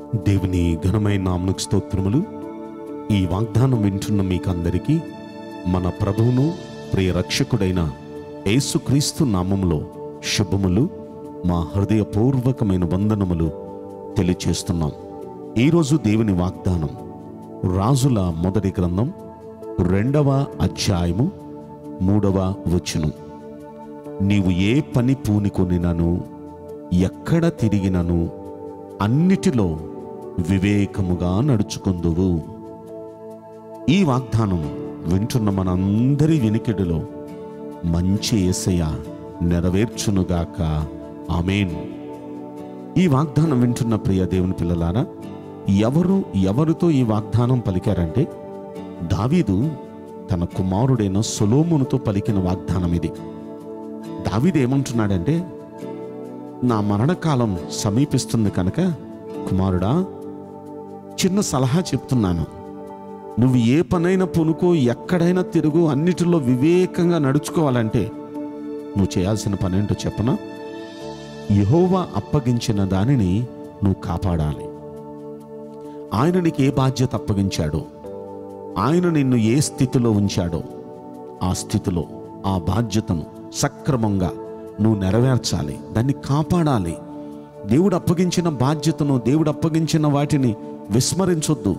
దేవుని ఘనమైన నామకు స్తోత్రములు ఈ వాగ్దానం వింటున్న మీకందరికీ మన ప్రభువును ప్రియ రక్షకుడైన యేసుక్రీస్తు నామములో శుభములు మా హృదయపూర్వకమైన వందనములు తెలియచేస్తున్నాం ఈరోజు దేవుని వాగ్దానం రాజుల మొదటి గ్రంథం రెండవ అధ్యాయము మూడవ వచనం నీవు ఏ పని పూనికొనినను ఎక్కడ తిరిగినను అన్నిటిలో వివేకముగా నడుచుకుందువు ఈ వాగ్దానం వింటున్న మనందరి వెనికిడిలో మంచి ఏసయ్య నెరవేర్చునుగాక ఆమెన్ ఈ వాగ్దానం వింటున్న ప్రియ దేవుని పిల్లలారా ఎవరు ఎవరితో ఈ వాగ్దానం పలికారంటే దావీదు తన కుమారుడైన సొలోమునుతో పలికిన వాగ్దానం ఇది దావీదు ఏమంటున్నాడంటే నా మరణకాలం సమీపిస్తుంది కనుక కుమారుడా చిన్న సలహా చెప్తున్నాను నువ్వు ఏ పనైనా పునుకో ఎక్కడైనా తిరుగు అన్నిటిలో వివేకంగా నడుచుకోవాలంటే నువ్వు చేయాల్సిన పనేంటో చెప్పనా యహోవా అప్పగించిన దానిని నువ్వు కాపాడాలి ఆయన నీకు ఏ బాధ్యత అప్పగించాడో ఆయన నిన్ను ఏ స్థితిలో ఉంచాడో ఆ స్థితిలో ఆ బాధ్యతను సక్రమంగా నువ్వు నెరవేర్చాలి దాన్ని కాపాడాలి దేవుడు అప్పగించిన బాధ్యతను దేవుడు అప్పగించిన వాటిని విస్మరించొద్దు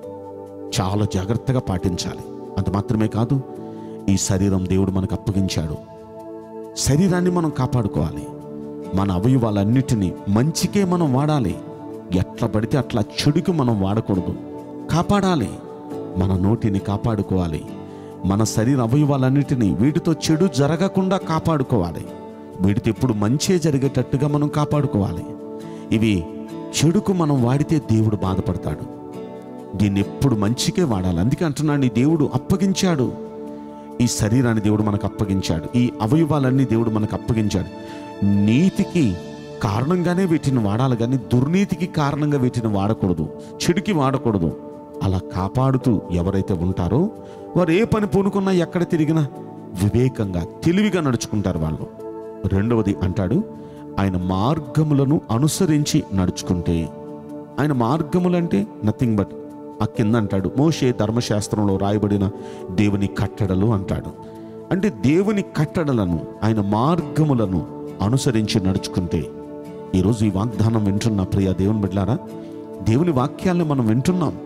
చాలా జాగ్రత్తగా పాటించాలి అంత మాత్రమే కాదు ఈ శరీరం దేవుడు మనకు అప్పగించాడు శరీరాన్ని మనం కాపాడుకోవాలి మన అవయవాలన్నిటినీ మంచికే మనం వాడాలి ఎట్లా పడితే అట్లా చెడుకు మనం వాడకూడదు కాపాడాలి మన నోటిని కాపాడుకోవాలి మన శరీర అవయవాలన్నిటినీ వీటితో చెడు జరగకుండా కాపాడుకోవాలి వీటితో ఎప్పుడు మంచే జరిగేటట్టుగా మనం కాపాడుకోవాలి ఇవి చెడుకు మనం వాడితే దేవుడు బాధపడతాడు దీన్ని ఎప్పుడు మంచికే వాడాలి అందుకే అంటున్నాడు ఈ దేవుడు అప్పగించాడు ఈ శరీరాన్ని దేవుడు మనకు అప్పగించాడు ఈ అవయవాలన్నీ దేవుడు మనకు అప్పగించాడు నీతికి కారణంగానే వీటిని వాడాలి కానీ దుర్నీతికి కారణంగా వీటిని వాడకూడదు చెడుకి వాడకూడదు అలా కాపాడుతూ ఎవరైతే ఉంటారో వారు ఏ పని పూనుకున్నా ఎక్కడ తిరిగినా వివేకంగా తెలివిగా నడుచుకుంటారు వాళ్ళు రెండవది అంటాడు ఆయన మార్గములను అనుసరించి నడుచుకుంటే ఆయన మార్గములంటే నథింగ్ బట్ ఆ కింద అంటాడు మోషే ధర్మశాస్త్రంలో రాయబడిన దేవుని కట్టడలు అంటాడు అంటే దేవుని కట్టడలను ఆయన మార్గములను అనుసరించి నడుచుకుంటే ఈరోజు ఈ వాగ్దానం వింటున్న ప్రియ దేవుని బిడ్డారా దేవుని వాక్యాలను మనం వింటున్నాం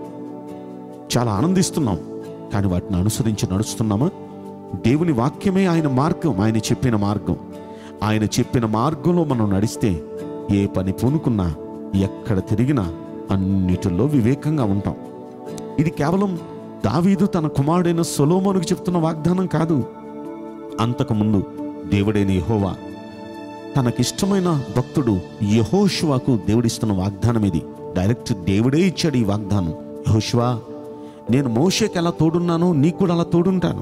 చాలా ఆనందిస్తున్నాం కానీ వాటిని అనుసరించి నడుస్తున్నామా దేవుని వాక్యమే ఆయన మార్గం ఆయన చెప్పిన మార్గం ఆయన చెప్పిన మార్గంలో మనం నడిస్తే ఏ పని పూనుకున్నా ఎక్కడ తిరిగినా అన్నిటిలో వివేకంగా ఉంటాం ఇది కేవలం దావీదు తన కుమారుడైన సొలోమోనుకు చెప్తున్న వాగ్దానం కాదు అంతకుముందు దేవుడైన యెహోవా తనకిష్టమైన భక్తుడు యహోషువాకు దేవుడిస్తున్న వాగ్దానం ఇది డైరెక్ట్ దేవుడే ఇచ్చాడు ఈ వాగ్దానం యహోషువా నేను మోషేకి ఎలా తోడున్నానో నీకు కూడా అలా తోడుంటాను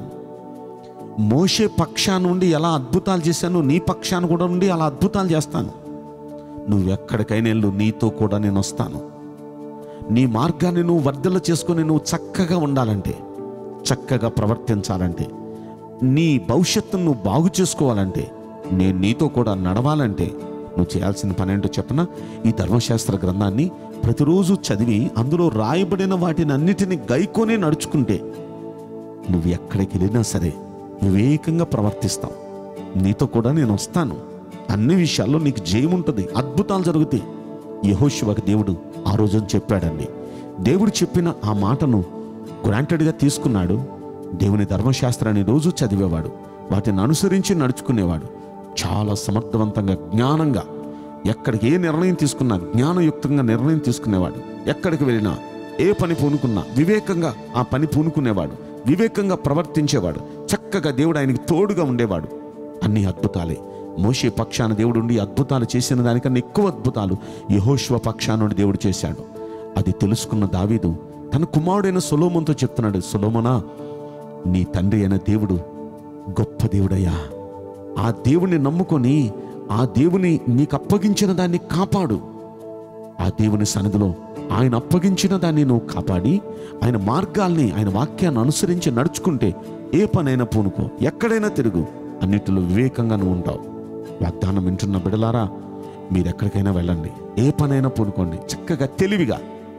మోషే పక్షాన నుండి ఎలా అద్భుతాలు చేశానో నీ పక్షాన కూడా ఉండి అలా అద్భుతాలు చేస్తాను నువ్వు ఎక్కడికైనా వెళ్ళు నీతో కూడా నేను వస్తాను నీ మార్గాన్ని నువ్వు వర్ధల చేసుకొని నువ్వు చక్కగా ఉండాలంటే చక్కగా ప్రవర్తించాలంటే నీ భవిష్యత్తును నువ్వు బాగు చేసుకోవాలంటే నేను నీతో కూడా నడవాలంటే నువ్వు చేయాల్సిన పని ఏంటో చెప్పనా ఈ ధర్మశాస్త్ర గ్రంథాన్ని ప్రతిరోజు చదివి అందులో రాయబడిన వాటిని అన్నిటిని గైకొని నడుచుకుంటే నువ్వు ఎక్కడికి వెళ్ళినా సరే వివేకంగా ప్రవర్తిస్తావు నీతో కూడా నేను వస్తాను అన్ని విషయాల్లో నీకు జయం ఉంటుంది అద్భుతాలు జరుగుతాయి యహోశివకి దేవుడు ఆ రోజున చెప్పాడండి దేవుడు చెప్పిన ఆ మాటను గ్రాంటెడ్గా తీసుకున్నాడు దేవుని ధర్మశాస్త్రాన్ని రోజు చదివేవాడు వాటిని అనుసరించి నడుచుకునేవాడు చాలా సమర్థవంతంగా జ్ఞానంగా ఎక్కడికి ఏ నిర్ణయం తీసుకున్నా జ్ఞానయుక్తంగా నిర్ణయం తీసుకునేవాడు ఎక్కడికి వెళ్ళినా ఏ పని పూనుకున్నా వివేకంగా ఆ పని పూనుకునేవాడు వివేకంగా ప్రవర్తించేవాడు చక్కగా దేవుడు ఆయనకి తోడుగా ఉండేవాడు అన్ని అద్భుతాలే మోషే పక్షాన దేవుడు ఉండి అద్భుతాలు చేసిన దానికన్నా ఎక్కువ అద్భుతాలు యహోశ్వ పక్షాన నుండి దేవుడు చేశాడు అది తెలుసుకున్న దావీదు తన కుమారుడైన సొలోమన్తో చెప్తున్నాడు సొలోమనా నీ తండ్రి అయిన దేవుడు గొప్ప దేవుడయ్యా ఆ దేవుని నమ్ముకొని ఆ దేవుని నీకు అప్పగించిన దాన్ని కాపాడు ఆ దేవుని సన్నిధిలో ఆయన అప్పగించిన దాన్ని నువ్వు కాపాడి ఆయన మార్గాల్ని ఆయన వాక్యాన్ని అనుసరించి నడుచుకుంటే ఏ పనైనా పూనుకో ఎక్కడైనా తిరుగు అన్నిటిలో వివేకంగా నువ్వు ఉంటావు వాగ్దానం వింటున్న బిడలారా మీరు ఎక్కడికైనా వెళ్ళండి ఏ పనైనా పూనుకోండి చక్కగా తెలివిగా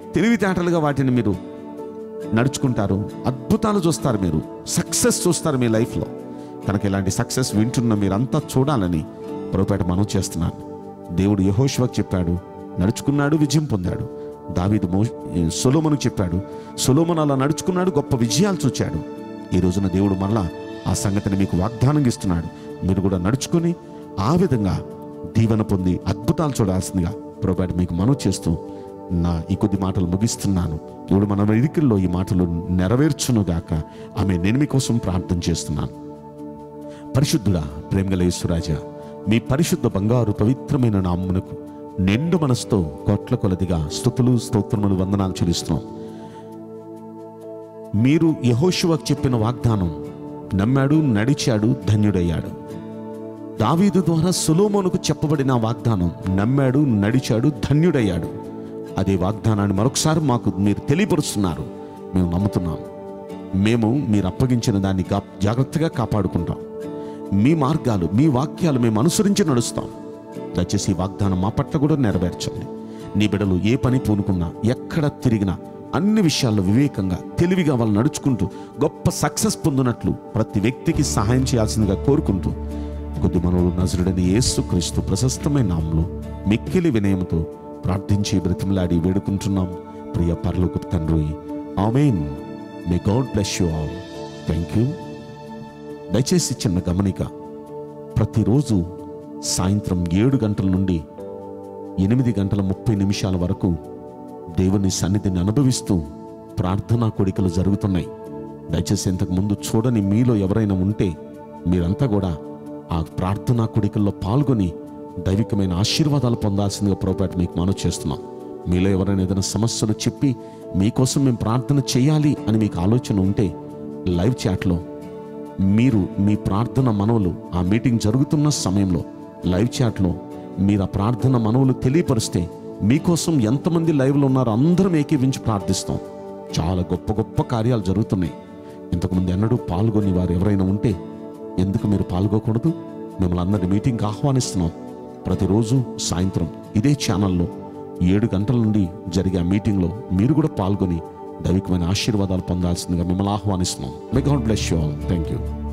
తెలివితేటలుగా వాటిని మీరు నడుచుకుంటారు అద్భుతాలు చూస్తారు మీరు సక్సెస్ చూస్తారు మీ లైఫ్లో కనుక ఇలాంటి సక్సెస్ వింటున్న మీరంతా చూడాలని పొరపాటు మనం చేస్తున్నాను దేవుడు యహోష్వకు చెప్పాడు నడుచుకున్నాడు విజయం పొందాడు దావీదు మో సొలోమను చెప్పాడు సొలోమన్ అలా నడుచుకున్నాడు గొప్ప విజయాలు చూచాడు ఈ రోజున దేవుడు మరలా ఆ సంగతిని మీకు వాగ్దానం ఇస్తున్నాడు మీరు కూడా నడుచుకొని ఆ విధంగా దీవెన పొంది అద్భుతాలు చూడాల్సిందిగా పొరపాటు మీకు మనవి చేస్తూ నా ఈ కొద్ది మాటలు ముగిస్తున్నాను దేవుడు మన ఇరికిల్లో ఈ మాటలు నెరవేర్చునుగాక ఆమె నేను మీకోసం ప్రార్థన చేస్తున్నాను పరిశుద్ధుడా ప్రేమగల యేసురాజా మీ పరిశుద్ధ బంగారు పవిత్రమైన నామ్మునకు నిండు మనసుతో కోట్ల కొలదిగా స్థుతులు స్తోత్రములు వందనాలు చెల్లిస్తున్నాం మీరు యహోశువకు చెప్పిన వాగ్దానం నమ్మాడు నడిచాడు ధన్యుడయ్యాడు దావీదు ద్వారా సులోమోనుకు చెప్పబడిన వాగ్దానం నమ్మాడు నడిచాడు ధన్యుడయ్యాడు అదే వాగ్దానాన్ని మరొకసారి మాకు మీరు తెలియపరుస్తున్నారు మేము నమ్ముతున్నాం మేము మీరు అప్పగించిన దాన్ని గా- జాగ్రత్తగా కాపాడుకుంటాం మీ మార్గాలు మీ వాక్యాలు మేము అనుసరించి నడుస్తాం దయచేసి ఈ వాగ్దానం మా పట్ల కూడా నెరవేర్చండి నీ బిడలు ఏ పని పూనుకున్నా ఎక్కడ తిరిగినా అన్ని విషయాల్లో వివేకంగా తెలివిగా వాళ్ళు నడుచుకుంటూ గొప్ప సక్సెస్ పొందినట్లు ప్రతి వ్యక్తికి సహాయం చేయాల్సిందిగా కోరుకుంటూ కొద్ది మనవులు నజరుడని యేసు క్రీస్తు ప్రశస్తమైన నామంలో మిక్కిలి వినయంతో ప్రార్థించి బ్రతిమలాడి వేడుకుంటున్నాం ప్రియ పరలోక తండ్రి amen may God bless you all thank you దయచేసి చిన్న గమనిక ప్రతిరోజు సాయంత్రం ఏడు గంటల నుండి ఎనిమిది గంటల ముప్పై నిమిషాల వరకు దేవుని సన్నిధిని అనుభవిస్తూ ప్రార్థనా కోడికలు జరుగుతున్నాయి దయచేసి ఇంతకు ముందు చూడని మీలో ఎవరైనా ఉంటే మీరంతా కూడా ఆ ప్రార్థనా కోడికల్లో పాల్గొని దైవికమైన ఆశీర్వాదాలు పొందాల్సిందిగా పొరపాటు మీకు మనవి చేస్తున్నాం మీలో ఎవరైనా ఏదైనా సమస్యలు చెప్పి మీకోసం మేము ప్రార్థన చేయాలి అని మీకు ఆలోచన ఉంటే లైవ్ చాట్లో మీరు మీ ప్రార్థన మనవులు ఆ మీటింగ్ జరుగుతున్న సమయంలో లైవ్ చాట్లో మీరు ఆ ప్రార్థన మనవులు తెలియపరిస్తే మీకోసం ఎంతమంది లైవ్లో ఉన్నారో అందరం ఏకీవించి ప్రార్థిస్తాం చాలా గొప్ప గొప్ప కార్యాలు జరుగుతున్నాయి ఇంతకుముందు ఎన్నడూ పాల్గొని వారు ఎవరైనా ఉంటే ఎందుకు మీరు పాల్గొకూడదు మిమ్మల్ని అందరి మీటింగ్కి ఆహ్వానిస్తున్నాం ప్రతిరోజు సాయంత్రం ఇదే ఛానల్లో ఏడు గంటల నుండి జరిగే ఆ మీటింగ్లో మీరు కూడా పాల్గొని దైవికమైన ఆశీర్వాదాలు పొందాల్సిందిగా మిమ్మల్ని ఆహ్వానిస్తున్నాం may God bless you all thank you